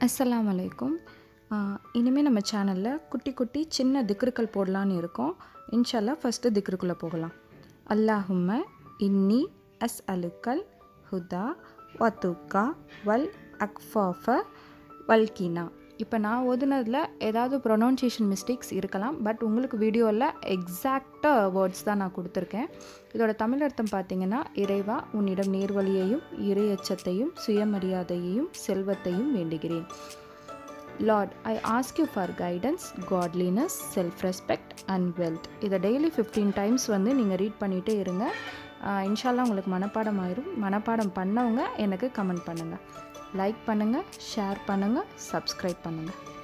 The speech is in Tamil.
அஸ்ஸலாமு அலைக்கும் இனிமேல் நம்ம சேனலில் குட்டி குட்டி சின்ன திக்ருக்கள் போடலான்னு இருக்கோம் இன்ஷால்லா ஃபஸ்ட்டு திக்ருக்குள்ளே போகலாம் அல்லாஹும்ம இன்னி அஸ் அலுக்கல் ஹுதா வத்துக்கா வல் அக்ஃபாஃப வல்கினா இப்போ நான் ஓதுனதில் ஏதாவது ப்ரொனவுன்சியேஷன் மிஸ்டேக்ஸ் இருக்கலாம் பட் உங்களுக்கு வீடியோவில் எக்ஸாக்டாக வேர்ட்ஸ் தான் நான் கொடுத்துருக்கேன் இதோட தமிழ் அர்த்தம் பார்த்தீங்கன்னா இறைவா உன்னிடம் நேர்வழியையும் இறையச்சத்தையும் சுயமரியாதையையும் செல்வத்தையும் வேண்டுகிறேன் Lord I ask you for guidance godliness self respect and wealth இதை டெய்லி ஃபிஃப்டீன் டைம்ஸ் வந்து நீங்கள் ரீட் பண்ணிகிட்டே இருங்க இன்ஷால்லா உங்களுக்கு மனப்பாடம் ஆயிரும் மனப்பாடம் பண்ணவங்க எனக்கு கமெண்ட் பண்ணுங்கள் லைக் பண்ணுங்கள் ஷேர் பண்ணுங்கள் சப்ஸ்கிரைப் பண்ணுங்கள்